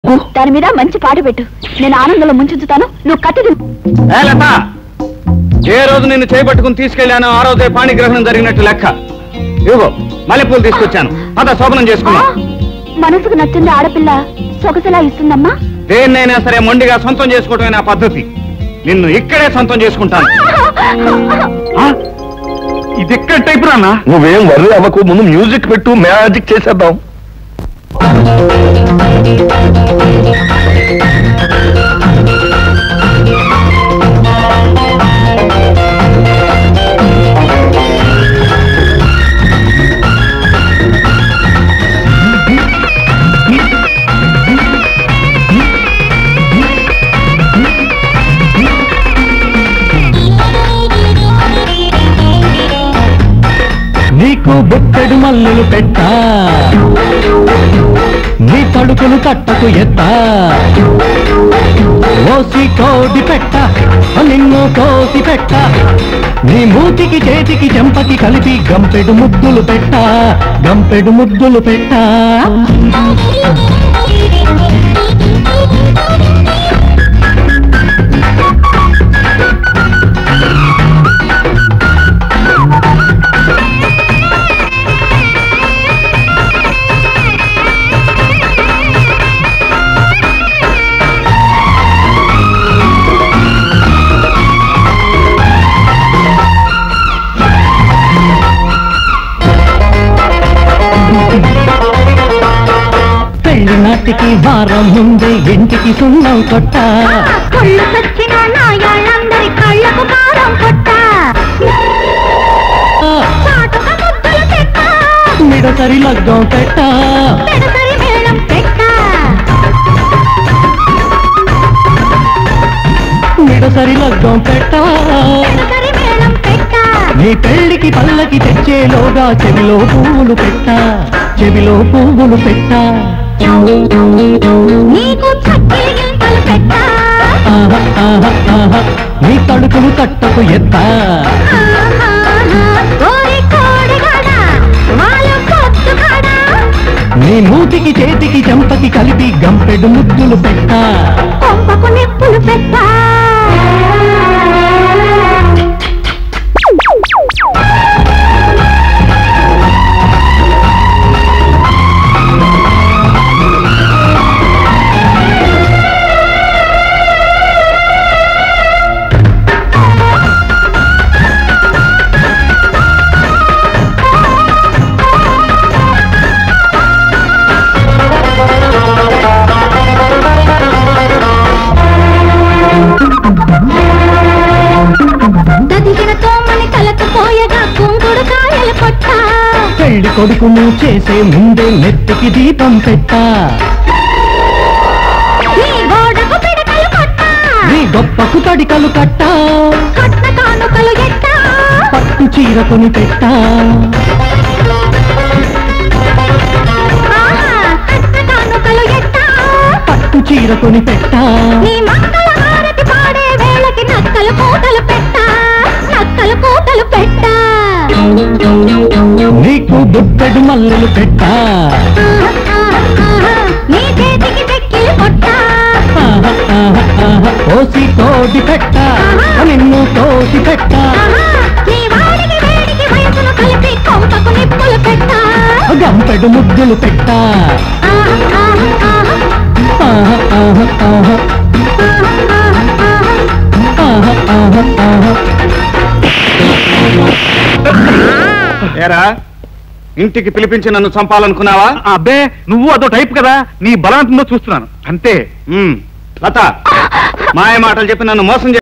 దాని మీద మంచి పాట పెట్టు నేను ఆనందంలో ముంచుతాను నువ్వు కత్తి దింపు. ఏ లత ఏ రోజు నిన్ను చేపట్టుకుని తీసుకెళ్లానో ఆ రోజే పాణిగ్రహణం జరిగినట్టు లెక్క ఇదిగో మల్లెపూలు తీసుకొచ్చాను పద శోభనం ఆ, చేసుకున్నాం మనసుకు నచ్చింది ఆడపిల్ల సొగసలా ఇస్తుందమ్మా దేన్నైనా సరే మొండిగా సొంతం చేసుకోవటమే నా పద్ధతి నిన్ను ఇక్కడే సొంతం చేసుకుంటాను ఆ? ఇది ఎక్కడ టైప్ రానా నువ్వేం వర్రీ అవ్వకు ముందు మ్యూజిక్ పెట్టు మ్యాజిక్ చేసేద్దాం నీకు బుట్టెడు మల్లెలు పెట్టా నీ తడుకులు తట్టకు ఎత్తా ఓసి కోడి పెట్ట నిన్ను కోసి పెట్ట నీ మూతికి చేతికి చెంపకి కలిపి గంపెడు ముద్దులు పెట్ట గంపెడు ముద్దులు పెట్టా పెళ్లి నాటికి వారం ముందే ఇంటికి సున్నం కొట్ట కళ్ళు సచ్చిన నాయాళ్ళందరి కళ్ళకు కారం కొట్ట చాటుక ముద్దులు పెట్ట మిడసరి లగ్గం పెట్ట పెడసరి మేళం పెట్ట మిడసరి లగ్గం పెట్ట పెడసరి మేళం పెట్ట నీ పెళ్లికి పల్లకి తెచ్చేలోగా చెవిలో పువ్వులు పెట్ట చెవిలో పువ్వులు పెట్ట నీకు చక్కెర గింతలు పెట్ట ఆహా, ఆహా, ఆహా. నీ తడుకులు తట్టకు ఎత్త ఓరి కోడిగాడ వాళ్ళు పొత్తుగాడ నీ మూతికి చేతికి చెంపకి కలిపి గంపెడు ముద్దులు పెట్ట కొంపకు నిప్పులు పెట్ట దదిగిన తోమని కలకు పోయగా కుంకుడు కాయలు కొట్ట పెళ్లి కొడుకును చేసే ముందే నెత్తికి దీపం పెట్ట ఈ గోడకు పిడకలు కొట్ట నీ గొప్పకు తడికలు కట్ట కట్న కానుకలు ఎట్ట పట్టు చీర కొని పెట్ట ఆహా, కట్న కానుకలు ఎట్ట పట్టు చీర కొని పెట్ట నీ మంగళ హారతి పాడే వేళకి నక్కలు కూతలు పెట్ట నక్కలు కూతలు పెట్ట నీకు బుట్టెడు మల్లెలు పెట్ట ఆహా, ఆహా, నీ చేతికి చెక్కిలి కొట్ట ఆహా, ఆహా, ఆహా. కోసి కోడి పెట్ట నిన్ను కోసి పెట్ట ఆహా, నీ వాడికి వేడికి వయసును కలిపి కొంపకు నిప్పులు పెట్ట గంపెడు ముద్దులు పెట్ట ఆహా, ఆహా, ఆహా, ఆహా, ఆహా, ఆహా. ఆహా, ఆహా, ఆహా. ఆహా, ఆహా, ఆహా. ఏరా ఇంటికి పిలిపించి నన్ను చంపాలనుకున్నావా అబ్బే నువ్వు అదో టైప్ కదా నీ బలవంతంతో చూస్తున్నాను అంతే ఉమ్, లత మాయ మాటలు చెప్పి నన్ను మోసం